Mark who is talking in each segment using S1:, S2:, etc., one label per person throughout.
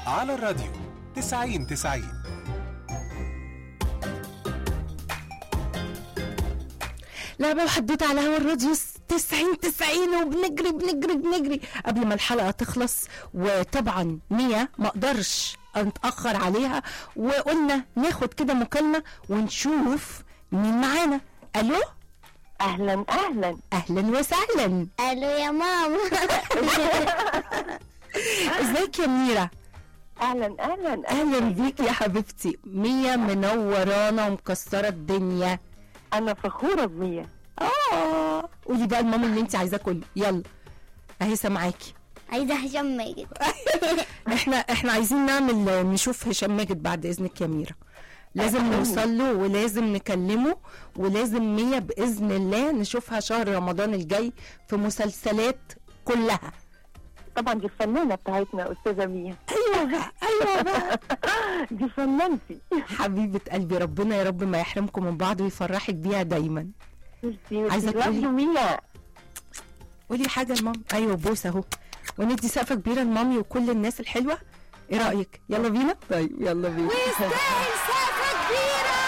S1: على الراديو 90 90
S2: لعبة وحدوتة على هوا الراديو 90 90 وبنجري بنجري بنجري قبل ما الحلقة تخلص وطبعا مية ما اقدرش اتأخر عليها وقلنا ناخد كده مكالمة ونشوف مين معانا الو
S3: اهلا اهلا
S2: اهلا وسهلا
S4: الو يا ماما
S2: ازيك يا منيرة
S3: اهلا اهلا
S2: اهلا بيك يا حبيبتي مية منورانا ومكسرة الدنيا
S3: انا فخوره بمية
S2: اه قولي بقى الماما اللي انت عايزاه كله يلا اهي سامعاكي
S4: عايزه هشام ماجد
S2: احنا احنا عايزين نعمل نشوف هشام ماجد بعد اذنك يا ميرا لازم نوصل له ولازم نكلمه ولازم مية باذن الله نشوفها شهر رمضان الجاي في مسلسلات كلها
S3: طبعا دي الفنانه بتاعتنا استاذه مية
S2: ايوه بقى ايوه بقى
S3: دي فنانتي
S2: حبيبه قلبي ربنا يا رب ما يحرمكم من بعض ويفرحك بيها دايما عايزة
S3: عايزه
S2: تقولي؟
S3: تقولي مية
S2: قولي حاجه لماما ايوه بوس اهو وندي سقفه كبيره لمامي وكل الناس الحلوه ايه رايك يلا بينا طيب يلا بينا
S4: يستاهل سقفه كبيره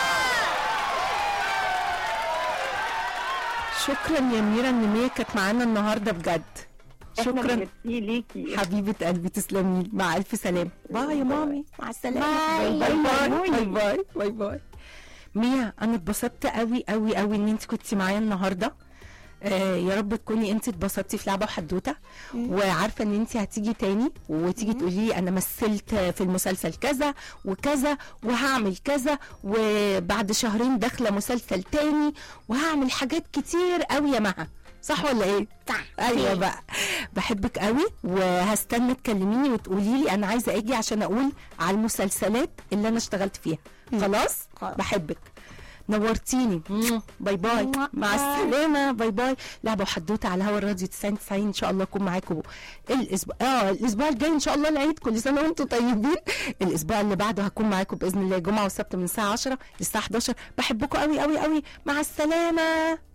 S2: شكرا يا ميرا ان مية كانت معانا النهارده بجد
S3: احنا
S2: شكرا
S3: ميرسي ليكي
S2: حبيبه قلبي تسلمي مع الف سلامه باي يا مامي مع السلامه
S4: باي.
S2: باي باي
S3: باي.
S2: باي باي باي باي ميا انا اتبسطت قوي قوي قوي ان انت كنتي معايا النهارده آه يا رب تكوني انت اتبسطتي في لعبه وحدوته وعارفه ان انت هتيجي تاني وتيجي تقولي لي انا مثلت في المسلسل كذا وكذا وهعمل كذا وبعد شهرين داخله مسلسل تاني وهعمل حاجات كتير قوي يا مها صح ولا ايه؟
S4: صح.
S2: ايوه بقى بحبك قوي وهستنى تكلميني وتقولي لي انا عايزه اجي عشان اقول على المسلسلات اللي انا اشتغلت فيها خلاص
S4: خلاص.
S2: بحبك نورتيني مم. باي باي
S4: مم.
S2: مع السلامه باي باي لعبه وحدوته على هوا الراديو 90 90 ان شاء الله اكون معاكم الاسبوع اه الاسبوع الجاي ان شاء الله العيد كل سنه وانتم طيبين الاسبوع اللي بعده هكون معاكم باذن الله جمعه وسبت من الساعه 10 للساعه 11 بحبكم قوي قوي قوي مع السلامه